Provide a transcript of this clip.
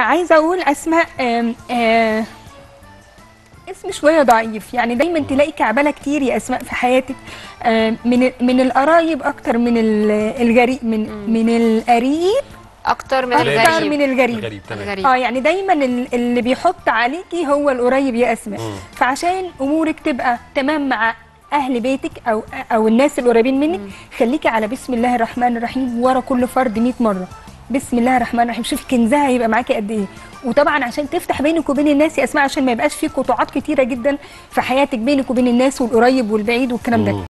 عايزه اقول اسماء آم، آه، اسم شويه ضعيف يعني دايما تلاقي كعبله كتير يا اسماء في حياتك آم، من من القرايب اكتر من ال- الجريء من من القريب اكتر من اكتر الغريب من الجريء الغريب تمام الغريب اه يعني دايما ال- اللي بيحط عليكي هو القريب يا اسماء مم. فعشان امورك تبقى تمام مع اهل بيتك او او الناس القريبين منك خليكي على بسم الله الرحمن الرحيم ورا كل فرد 100 مره بسم الله الرحمن الرحيم شوفي كنزها هيبقى معاكي قد ايه وطبعا عشان تفتح بينك وبين الناس يا اسماء عشان ما يبقاش في قطاعات كتيره جدا في حياتك بينك وبين الناس والقريب والبعيد والكلام ده مم.